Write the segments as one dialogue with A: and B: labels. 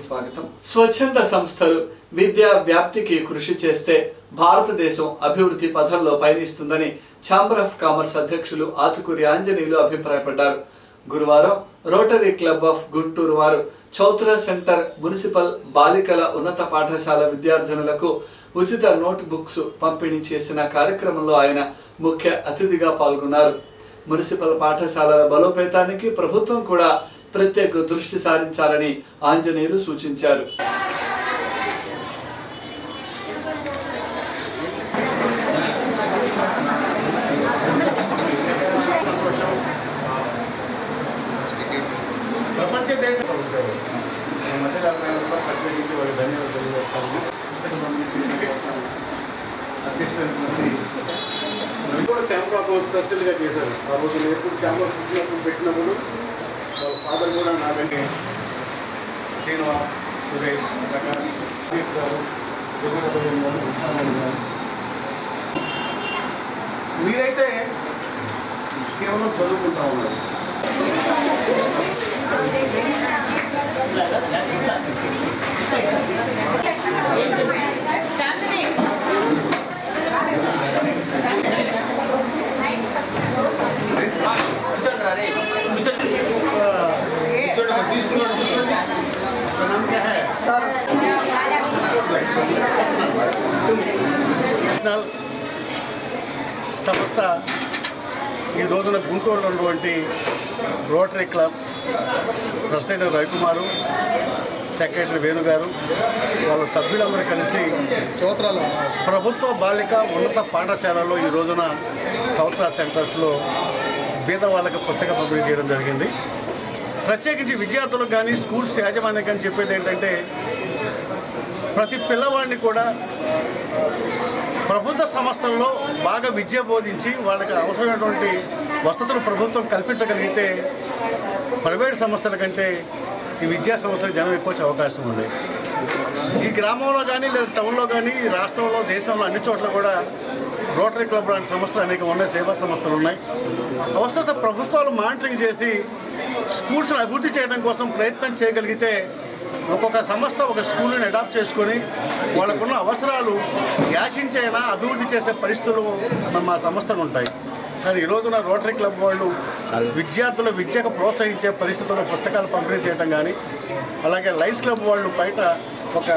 A: స్వాగతం స్వచ్ఛంద సంస్థలు విద్యా వ్యాప్తికి కృషి చేస్తే భారతదేశం అభివృద్ధి పథంలో పయనిస్తుందని ఛాంబర్ ఆఫ్ కామర్స్ అధ్యక్షులు ఆతుకూరి ఆంజనేయులు అభిప్రాయపడ్డారు గురువారం రోటరీ క్లబ్ ఆఫ్ గుంటూరు వారు చౌత్ర సెంటర్ మున్సిపల్ బాలికల ఉన్నత పాఠశాల విద్యార్థినులకు ఉచిత నోట్ బుక్స్ పంపిణీ చేసిన కార్యక్రమంలో ఆయన ముఖ్య అతిథిగా పాల్గొన్నారు మున్సిపల్ పాఠశాలల బలోపేతానికి ప్రభుత్వం కూడా ప్రత్యేక దృష్టి సారించాలని ఆంజనేయులు సూచించారు
B: ప్రపంచ దేశం ఉంటారు ఈ మధ్య కాలంలో కూడా ప్రత్యేకించి వాళ్ళకి ధన్యవాదాలు తెలియజేస్తాను ఇంతకు సంబంధించి అధ్యక్షులైనటువంటి అవి కూడా ఛాంబర్ ఆఫ్ కామర్స్ ప్రెసిడెంట్గా చేశారు ఆ రోజు నేను ఎప్పుడు ఛాంబర్ పుట్టినప్పుడు పెట్టినప్పుడు వాళ్ళ ఫాదర్ కూడా నాకంటే శ్రీనివాస్ సురేష్ ప్రకాష్ అమిత్ గారు జగన్నాథం గారు కృష్ణారాయణ గారు మీరైతే కేవలం చదువుకుంటా ఉన్నారు తీసుకున్నాడు కూర్చోండి నమ్మకం హై నేషనల్ సంస్థ ఈ రోజున గుంటూరులో ఉన్నటువంటి rotary club president Ravikumar secretary Venu గారు వాళ్ళ సభ్యులందరూ కలిసి చోత్రాల ప్రభుత్వ బాలిక ఉన్నత పాఠశాలలో ఈ రోజున సౌత్రా సెంటర్స్లో బీద వాళ్ళకి పుస్తక పంపిణీ చేయడం జరిగింది ప్రత్యేకించి విద్యార్థులకు కానీ స్కూల్స్ యాజమాన్యం కానీ చెప్పేది ఏంటంటే ప్రతి పిల్లవాడిని కూడా ప్రభుత్వ సంస్థల్లో బాగా విద్య బోధించి వాళ్ళకి అవసరమైనటువంటి వసతులు ప్రభుత్వం కల్పించగలిగితే ప్రైవేట్ సంస్థల కంటే ఈ విద్యా సంస్థలకు జనం ఎక్కువ వచ్చే అవకాశం ఉంది ఈ గ్రామంలో కానీ లేదా టౌన్లో కానీ ఈ రాష్ట్రంలో దేశంలో అన్ని చోట్ల కూడా రోటరీ క్లబ్ లాంటి సంస్థలు అనేక ఉన్నాయి సేవా సంస్థలు ఉన్నాయి అవసరత ప్రభుత్వాలు మానిటరింగ్ చేసి స్కూల్స్ను అభివృద్ధి చేయడం కోసం ప్రయత్నం చేయగలిగితే ఒక్కొక్క సంస్థ ఒక స్కూల్ని అడాప్ట్ చేసుకొని వాళ్ళకున్న అవసరాలు యాచించైనా అభివృద్ధి చేసే పరిస్థితులు మన మా సంస్థలు ఉంటాయి కానీ ఈ రోజున రోటరీ క్లబ్ వాళ్ళు విద్యార్థుల విద్యకు ప్రోత్సహించే పరిస్థితుల్లో పుస్తకాలు పంపిణీ చేయడం కానీ అలాగే లైన్స్ క్లబ్ వాళ్ళు బయట ఒక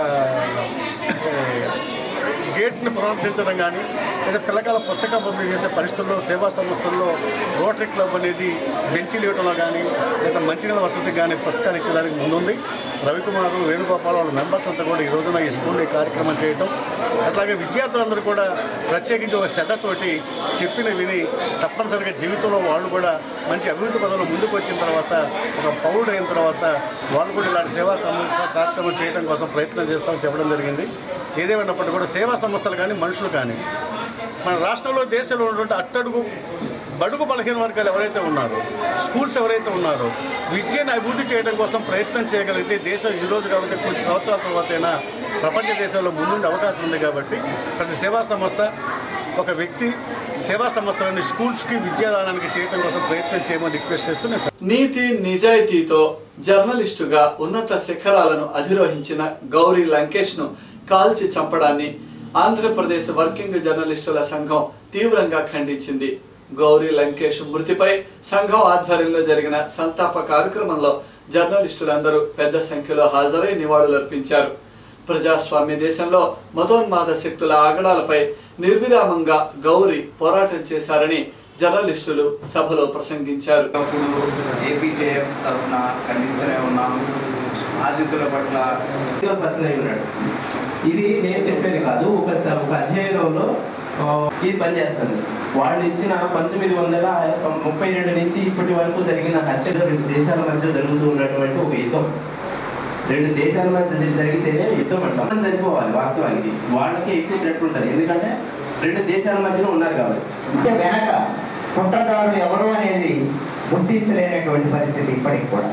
B: గేట్ని ప్రారంభించడం కానీ లేదా పిల్లకాల పుస్తక పంపిణీ చేసే పరిస్థితుల్లో సేవా సంస్థల్లో రోటరీ క్లబ్ అనేది బెంచీలు ఇవ్వడంలో కానీ లేదా మంచినీళ్ళ వసతికి కానీ పుస్తకాలు ఇచ్చేదానికి ముందుంది రవికుమారు వేణుగోపాల్ వాళ్ళ మెంబర్స్ అంతా కూడా ఈ రోజున ఈ స్కూల్లో ఈ కార్యక్రమం చేయటం అట్లాగే విద్యార్థులందరూ కూడా ప్రత్యేకించి ఒక శ్రద్ధతోటి చెప్పిన విని తప్పనిసరిగా జీవితంలో వాళ్ళు కూడా మంచి అభివృద్ధి పదంలో ముందుకు వచ్చిన తర్వాత ఒక పౌరుడు అయిన తర్వాత వాళ్ళు కూడా ఇలాంటి సేవా కమ్యూనిస్ట్ కార్యక్రమం చేయడం కోసం ప్రయత్నం చేస్తామని చెప్పడం జరిగింది ఏదేమైనప్పటికీ కూడా సేవా సంస్థలు కానీ మనుషులు కానీ మన రాష్ట్రంలో దేశంలో ఉన్నటువంటి అట్టడుగు బడుగు బలహీన వర్గాలు ఎవరైతే ఉన్నారో స్కూల్స్ ఎవరైతే ఉన్నారో విద్యను అభివృద్ధి చేయడం కోసం ప్రయత్నం చేయగలిగితే దేశం ఈ రోజు కాబట్టి కొన్ని సంవత్సరాల తర్వాతైనా ప్రపంచ దేశాల్లో ముందుండే అవకాశం ఉంది కాబట్టి ప్రతి సేవా సంస్థ ఒక వ్యక్తి సేవా సంస్థలని స్కూల్స్కి విద్యాదానానికి చేయడం కోసం ప్రయత్నం చేయమని రిక్వెస్ట్ చేస్తూ నేను
A: నీతి నిజాయితీతో జర్నలిస్టుగా ఉన్నత శిఖరాలను అధిరోహించిన గౌరీ లంకేష్ ను కాల్చి చంపడాన్ని ఆంధ్రప్రదేశ్ వర్కింగ్ జర్నలిస్టుల సంఘం తీవ్రంగా ఖండించింది గౌరీ లంకేష్ మృతిపై సంఘం ఆధ్వర్యంలో జరిగిన సంతాప కార్యక్రమంలో జర్నలిస్టులందరూ పెద్ద సంఖ్యలో హాజరై నివాళులర్పించారు ప్రజాస్వామ్య దేశంలో మతోన్మాద శక్తుల ఆగడాలపై నిర్విరామంగా గౌరీ పోరాటం చేశారని జర్నలిస్టులు సభలో ప్రసంగించారు
C: ఏపీజేఎఫ్ తరఫున ఖండిస్తూనే ఉన్నాం బాధితుల పట్ల
D: పర్సన్ అయి ఉన్నాడు ఇది నేను చెప్పేది కాదు ఒక స- ఒక అధ్యయనంలో ఆ, ఇది పనిచేస్తుంది వాళ్ళు ఇచ్చిన పంతొమ్మిది వందల ముప్పై రెండు నుంచి ఇప్పటి వరకు జరిగిన హత్యలు రెండు దేశాల మధ్య జరుగుతూ ఉన్నటువంటి ఒక యుద్ధం రెండు దేశాల మధ్య జరిగితేనే యుద్ధం అంటాం మనం చనిపోవాలి వాస్తవానికి వాళ్ళకే ఎక్కువ బ్లడ్ ఉంటుంది ఎందుకంటే రెండు దేశాల మధ్యలో ఉన్నారు కాబట్టి
E: అంటే వెనక కుట్రదారులు ఎవరు అనేది గుర్తించలేనటువంటి పరిస్థితి ఇప్పటికి కూడా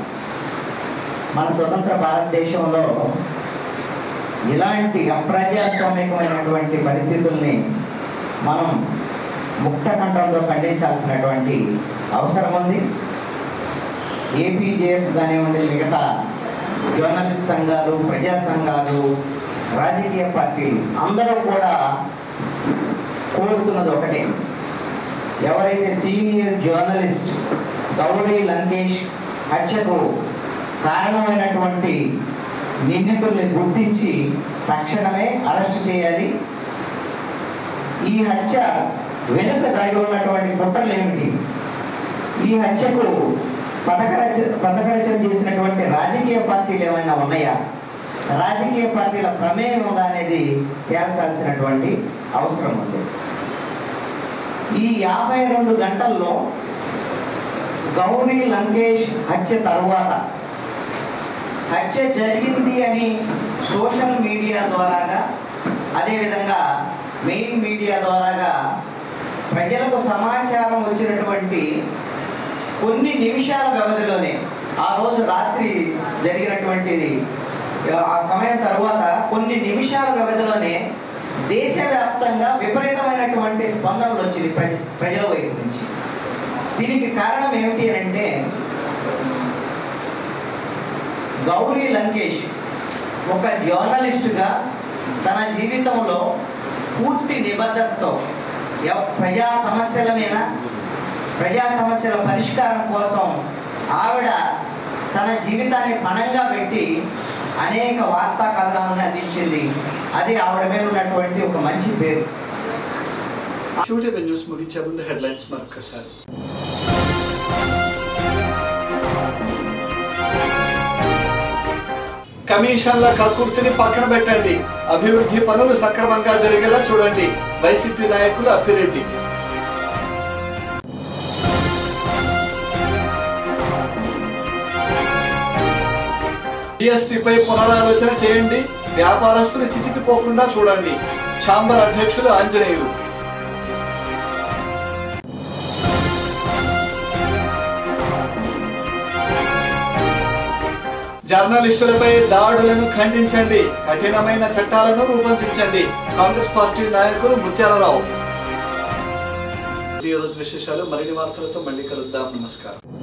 E: మన స్వతంత్ర భారతదేశంలో ఇలాంటి అప్రజాస్వామికమైనటువంటి పరిస్థితుల్ని మనం ముక్తఖండంలో ఖండించాల్సినటువంటి అవసరం ఉంది ఏపీజేఎఫ్ కానివ్వండి మిగతా జర్నలిస్ట్ సంఘాలు ప్రజా సంఘాలు రాజకీయ పార్టీలు అందరూ కూడా కోరుతున్నది ఒకటే ఎవరైతే సీనియర్ జర్నలిస్ట్ గౌరీ లంకేష్ హత్యకు కారణమైనటువంటి నిందితుల్ని గుర్తించి తక్షణమే అరెస్ట్ చేయాలి ఈ హత్య వెనుక దాగి ఉన్నటువంటి కుట్రలు ఏమిటి ఈ హత్యకు పథకరచ పథకరచన చేసినటువంటి రాజకీయ పార్టీలు ఏమైనా ఉన్నాయా రాజకీయ పార్టీల ప్రమేయం ఉందా అనేది తేల్చాల్సినటువంటి అవసరం ఉంది ఈ యాభై రెండు గంటల్లో గౌరీ లంకేష్ హత్య తరువాత హత్య జరిగింది అని సోషల్ మీడియా ద్వారాగా అదేవిధంగా మెయిన్ మీడియా ద్వారాగా ప్రజలకు సమాచారం వచ్చినటువంటి కొన్ని నిమిషాల వ్యవధిలోనే ఆ రోజు రాత్రి జరిగినటువంటిది ఆ సమయం తర్వాత కొన్ని నిమిషాల వ్యవధిలోనే దేశవ్యాప్తంగా విపరీతమైనటువంటి స్పందనలు వచ్చింది ప్రజ ప్రజల వైపు నుంచి దీనికి కారణం ఏమిటి అని అంటే గౌరీ లంకేష్ ఒక జర్నలిస్టుగా తన జీవితంలో పూర్తి నిబద్ధతతో ఎవ్- ప్రజా సమస్యల మీద ప్రజా సమస్యల పరిష్కారం కోసం ఆవిడ తన జీవితాన్ని పణంగా పెట్టి అనేక వార్తా కథనాలను అందించింది అది ఆవిడ మీద ఉన్నటువంటి ఒక మంచి పేరు
A: క్యూటీవీ న్యూస్ ముగించే ముందు హెడ్లైన్స్ మరొకసారి కమిషన్ల కకుర్తిని పక్కన పెట్టండి అభివృద్ధి పనులు సక్రమంగా జరిగేలా చూడండి వైసీపీ నాయకులు అప్పిరెడ్డి జిఎస్టీపై పునరాలోచన చేయండి వ్యాపారస్తులు చితికిపోకుండా చూడండి ఛాంబర్ అధ్యక్షులు ఆంజనేయులు జర్నలిస్టులపై దాడులను ఖండించండి కఠినమైన చట్టాలను రూపొందించండి కాంగ్రెస్ పార్టీ నాయకులు ముత్యాలరావు ఈ రోజు విశేషాలు మరిన్ని వార్తలతో మళ్ళీ కలుద్దాం నమస్కారం